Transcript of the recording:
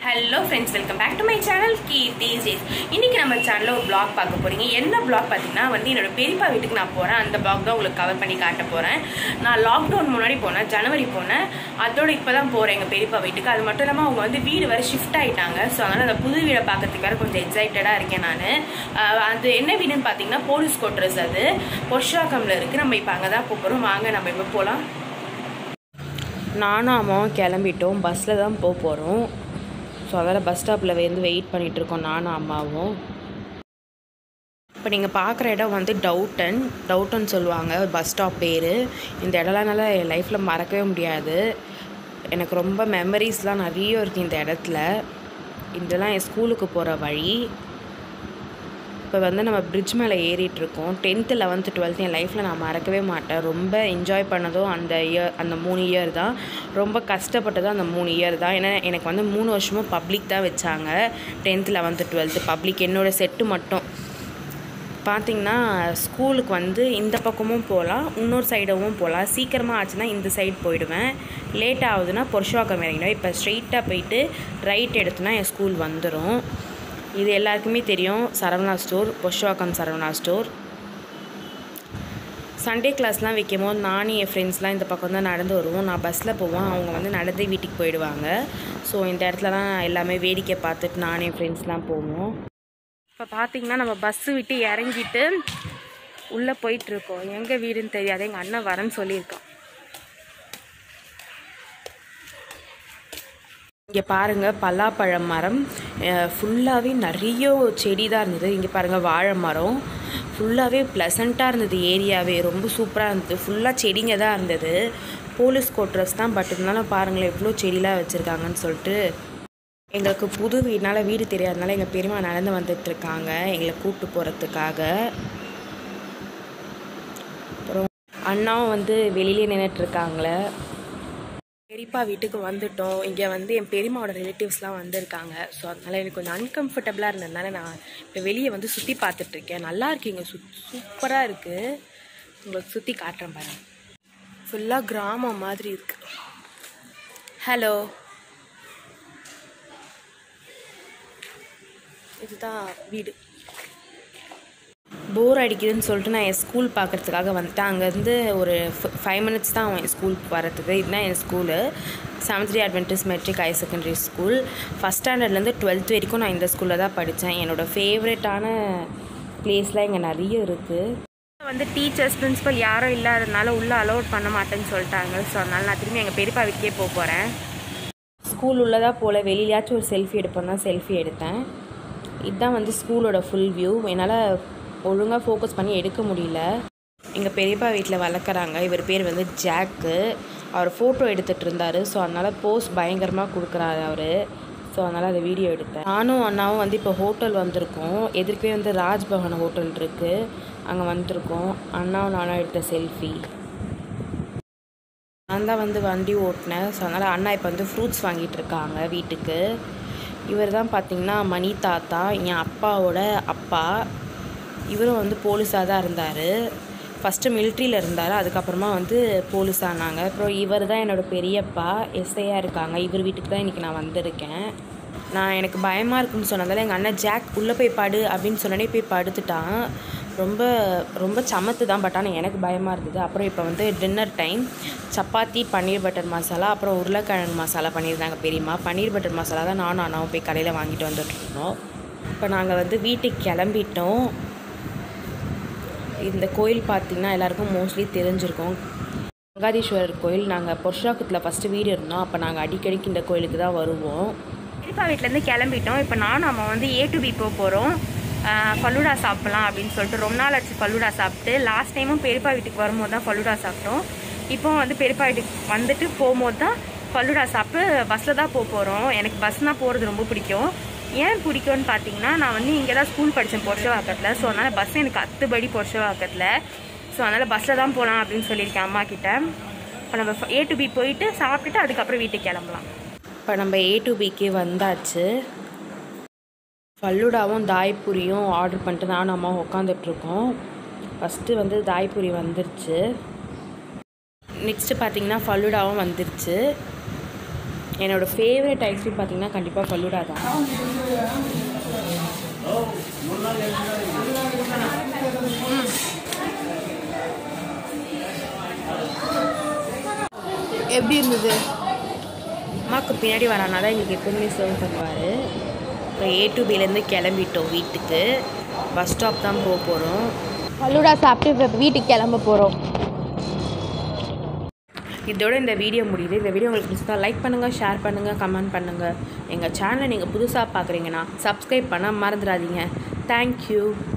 hello friends welcome back to my channel Keerthi ஜேஸ் இன்னைக்கு நம்ம சேனலில் ஒரு vlog பார்க்க போறீங்க என்ன vlog பார்த்தீங்கன்னா வந்து என்னோட பெரியப்பா வீட்டுக்கு நான் போகிறேன் அந்த vlog தான் உங்களுக்கு கவர் பண்ணி காட்ட போகிறேன் நான் லாக்டவுன் முன்னாடி போனேன் ஜனவரி போனேன் அதோட இப்போ தான் போகிறேன் எங்கள் பெரியப்பா வீட்டுக்கு அது மட்டும் இல்லாமல் அவங்க வந்து வீடு வேறு ஷிஃப்ட் ஆயிட்டாங்க ஸோ அதனால் அந்த புது வீடை பார்க்கறதுக்கு வேறு கொஞ்சம் எக்ஸைட்டடாக இருக்கேன் நான் அது என்ன வீடுன்னு பார்த்தீங்கன்னா போலீஸ் கோட்ரஸ் அது பொர்ஷாக்கமில் இருக்குது நம்ம இப்போ அங்கே தான் போகிறோம் வாங்க நம்ம இப்போ போகலாம் நானும் அம்மாவும் கிளம்பிட்டோம் பஸ்ஸில் தான் போக போகிறோம் ஸோ அதனால் பஸ் ஸ்டாப்பில் வந்து வெயிட் பண்ணிகிட்ருக்கோம் நானும் அம்மாவும் இப்போ நீங்கள் பார்க்குற இடம் வந்து டவுட்டன் டவுட்டன் சொல்லுவாங்க பஸ் ஸ்டாப் பேர் இந்த இடம்லாம் என்னால் என் லைஃப்பில் மறக்கவே முடியாது எனக்கு ரொம்ப மெமரிஸ்லாம் நிறைய இருக்குது இந்த இடத்துல இதெல்லாம் என் ஸ்கூலுக்கு போகிற வழி இப்போ வந்து நம்ம பிரிட்ஜ் மேலே ஏறிட்டு இருக்கோம் டென்த்து லெவன்த்து டுவெல்த்து என் லைஃப்பில் நான் மறக்கவே மாட்டேன் ரொம்ப என்ஜாய் பண்ணதும் அந்த இயர் அந்த மூணு இயர் தான் ரொம்ப கஷ்டப்பட்டதும் அந்த மூணு இயர் தான் ஏன்னா எனக்கு வந்து மூணு வருஷமும் பப்ளிக் தான் வச்சாங்க டென்த்து லெவன்த்து டுவெல்த்து பப்ளிக் என்னோட செட்டு மட்டும் பார்த்தீங்கன்னா ஸ்கூலுக்கு வந்து இந்த பக்கமும் போகலாம் இன்னொரு சைடவும் போகலாம் சீக்கிரமாக ஆச்சுன்னா இந்த சைடு போயிடுவேன் லேட் ஆகுதுன்னா பொருஷவாக்கம் இறங்கிடும் இப்போ ஸ்ட்ரெயிட்டாக போயிட்டு ரைட் எடுத்தோன்னா என் ஸ்கூல் வந்துடும் இது எல்லாருக்குமே தெரியும் Saravana store Purasawalkam Saravana store Sunday கிளாஸ்லாம் வைக்கும் போது நானும் என் ஃப்ரெண்ட்ஸ்லாம் இந்த பக்கம் தான் நடந்து வருவோம் நான் பஸ்ஸில் போவேன் அவங்க வந்து நடந்தே வீட்டுக்கு போயிடுவாங்க ஸோ இந்த இடத்துல தான் எல்லாமே வேடிக்கை பார்த்துட்டு நானும் என் ஃப்ரெண்ட்ஸ்லாம் போவோம் இப்போ பார்த்தீங்கன்னா நம்ம பஸ்ஸு விட்டு இறங்கிட்டு உள்ளே போயிட்டுருக்கோம் எங்கே வீடுன்னு தெரியாது எங்கள் அண்ணன் வரேன்னு சொல்லியிருக்கான் இங்கே பாருங்கள் பல்லாப்பழம் மரம் ஃபுல்லாகவே நிறைய செடி தான் இருந்தது இங்கே பாருங்கள் வாழை மரம் ஃபுல்லாகவே ப்ளசண்ட்டாக இருந்தது ஏரியாவே ரொம்ப சூப்பராக இருந்தது ஃபுல்லாக செடிங்க தான் இருந்தது போலீஸ் கோட்ரஸ் தான் பட் இருந்தாலும் பாருங்களேன் எவ்வளோ செடிலாம் வச்சுருக்காங்கன்னு சொல்லிட்டு எங்களுக்கு புது வீடுனால வீடு தெரியாதனால எங்கள் பெரியம்மா நடந்து வந்துட்டுருக்காங்க எங்களை கூப்பிட்டு போகிறதுக்காக அப்புறம் அண்ணாவும் வந்து வெளியிலே நின்றுட்டுருக்காங்களே பெரியப்பா வீட்டுக்கு வந்துட்டோம் இங்கே வந்து என் பெரியம்மாவோட ரிலேட்டிவ்ஸ்லாம் வந்திருக்காங்க ஸோ அதனால் எனக்கு கொஞ்சம் அன்கம்ஃபர்டபுளாக இருந்ததுனால நான் இப்போ வெளியே வந்து சுற்றி பார்த்துட்ருக்கேன் நல்லா இருக்கீங்க சு சூப்பராக இருக்குது உங்களுக்கு சுற்றி காட்டுறேன் பாருங்க ஃபுல்லாக கிராமம் மாதிரி இருக்கு ஹலோ இதுதான் வீடு போர் அடிக்குதுன்னு சொல்லிட்டு நான் என் ஸ்கூல் பார்க்குறதுக்காக வந்துட்டேன் அங்கேருந்து ஒரு ஃபைவ் மினிட்ஸ் தான் என் ஸ்கூலுக்கு வரத்துக்கு இதுதான் என் school seventh day Adventist matric higher secondary school first ஸ்டாண்டர்ட்லேருந்து டுவெல்த் வரைக்கும் நான் இந்த ஸ்கூலில் தான் படித்தேன் என்னோடய ஃபேவரட்டான பிளேஸ்லாம் இங்கே நிறைய இருக்குது வந்து டீச்சர்ஸ் பிரின்ஸிபல் யாரும் இல்லாததுனால உள்ளே அலோட் பண்ண மாட்டேன்னு சொல்லிட்டாங்க ஸோ அதனால் நான் திரும்பி எங்கள் பெரியப்பா வீட்டுக்கே போக போகிறேன் ஸ்கூல் உள்ளதாக போல் வெளியிலாச்சும் ஒரு செல்ஃபி எடுப்போம்னா செல்ஃபி எடுத்தேன் இதுதான் வந்து ஸ்கூலோட ஃபுல் வியூ என்னால் ஒழுங்காக ஃபோக்கஸ் பண்ணி எடுக்க முடியல எங்கள் பெரியப்பா வீட்டில் வளர்க்குறாங்க இவர் பேர் வந்து ஜாக்கு அவர் ஃபோட்டோ எடுத்துகிட்டு இருந்தார் ஸோ அதனால் போஸ்ட் பயங்கரமாக கொடுக்குறாரு அவர் ஸோ அதனால் அதை வீடியோ எடுத்தேன் நானும் அண்ணாவும் வந்து இப்போ ஹோட்டல் வந்திருக்கோம் எதிர்க்கவே வந்து ராஜ்பவன் ஹோட்டல் இருக்குது அங்கே வந்திருக்கோம் அண்ணாவும் நானும் எடுத்த செல்ஃபி நான் தான் வந்து வண்டி ஓட்டினேன் ஸோ அதனால் அண்ணா இப்போ வந்து ஃப்ரூட்ஸ் வாங்கிட்டு இருக்காங்க வீட்டுக்கு இவர் தான் பார்த்திங்கன்னா மணி தாத்தா என் அப்பாவோட அப்பா இவரும் வந்து போலீஸாக தான் இருந்தார் ஃபஸ்ட்டு மிலிட்ரியில் இருந்தார் அதுக்கப்புறமா வந்து போலீஸ் ஆனாங்க அப்புறம் இவர் தான் என்னோடய பெரியப்பா எஸ்ஐயாக இருக்காங்க இவர் வீட்டுக்கு தான் இன்றைக்கி நான் வந்திருக்கேன் நான் எனக்கு பயமாக இருக்குன்னு சொன்னதால எங்கள் அண்ணன் ஜாக் உள்ளே போய் படு அப்படின்னு சொன்னோடனே போய் படுத்துட்டான் ரொம்ப ரொம்ப சமத்து தான் பட் ஆனால் எனக்கு பயமாக இருந்தது அப்புறம் இப்போ வந்து dinner time chapati paneer butter masala அப்புறம் உருளைக்கிழங்கு மசாலா பண்ணியிருந்தாங்க பெரியம்மா பன்னீர் பட்டர் மசாலா தான் நானும் அண்ணாவும் போய் கடையில் வாங்கிட்டு வந்துட்டுருந்தோம் இப்போ நாங்கள் வந்து வீட்டுக்கு கிளம்பிட்டோம் இந்த கோயில் பார்த்திங்கன்னா எல்லாருக்கும் மோஸ்ட்லி தெரிஞ்சிருக்கும் கங்காதீஸ்வரர் கோயில் நாங்கள் பொர்ஷாக்கத்தில் ஃபஸ்ட்டு வீடு இருந்தோம் அப்போ நாங்கள் அடிக்கடிக்கு இந்த கோயிலுக்கு தான் வருவோம் பெரியப்பா வீட்டிலேருந்து கிளம்பிட்டோம் இப்போ நானும் நம்ம வந்து ஏ டு பி போக போகிறோம் ஃபலூடா சாப்பிட்லாம் அப்படின்னு சொல்லிட்டு ரொம்ப நாள் ஆச்சு ஃபலூடா சாப்பிட்டு லாஸ்ட் டைமும் பெரியப்பா வீட்டுக்கு வரும்போது தான் ஃபலூடா சாப்பிட்டோம் இப்போ வந்து பெரியப்பா வீட்டுக்கு வந்துட்டு போகும்போது தான் ஃபலூடா சாப்பிட்டு பஸ்ஸில் தான் போக போகிறோம் எனக்கு பஸ்னால் போகிறது ரொம்ப பிடிக்கும் ஏன் பிடிக்கும்னு பார்த்தீங்கன்னா நான் வந்து இங்கே தான் ஸ்கூல் படித்தேன் பொருஷவாக்கத்தில் ஸோ அதனால் பஸ் எனக்கு அத்துபடி பொருஷவாக்கத்தில் ஸோ அதனால் பஸ்ஸில் தான் போகலாம் அப்படின்னு சொல்லியிருக்கேன் அம்மா கிட்ட இப்போ நம்ம ஏ டு பி போயிட்டு சாப்பிட்டுட்டு அதுக்கப்புறம் வீட்டுக்கு கிளம்பலாம் இப்போ நம்ம ஏ டு பிக்கு வந்தாச்சு ஃபல்லுடாவும் தாய்பூரியும் ஆர்டர் பண்ணிட்டு நானும் அம்மா உட்காந்துட்ருக்கோம் ஃபஸ்ட்டு வந்து தாய்பூரி வந்துருச்சு நெக்ஸ்ட்டு பார்த்தீங்கன்னா ஃபல்லுடாவும் வந்துருச்சு என்னோடய ஃபேவரட் ஐஸ்கிரீம் பார்த்தீங்கன்னா கண்டிப்பாக ஃபலூடா தான் எப்படி இருந்தது அம்மாவுக்கு பின்னாடி வரானா தான் எங்களுக்கு எப்போதுமே சர்வ் பண்ணுவார் இப்போ ஏ டு பிலேருந்து கிளம்பிட்டோம் வீட்டுக்கு பஸ் ஸ்டாப் தான் போக போகிறோம் ஃபலூடா சாப்பிட்டு இப்போ வீட்டுக்கு கிளம்ப போகிறோம் இதோட இந்த வீடியோ முடியுது இந்த வீடியோ உங்களுக்கு பிடிச்சதா லைக் பண்ணுங்கள் ஷேர் பண்ணுங்கள் கமெண்ட் பண்ணுங்கள் எங்கள் சேனலை நீங்கள் புதுசாக பார்க்குறீங்கன்னா சப்ஸ்கிரைப் பண்ண மறந்துடாதீங்க தேங்க்யூ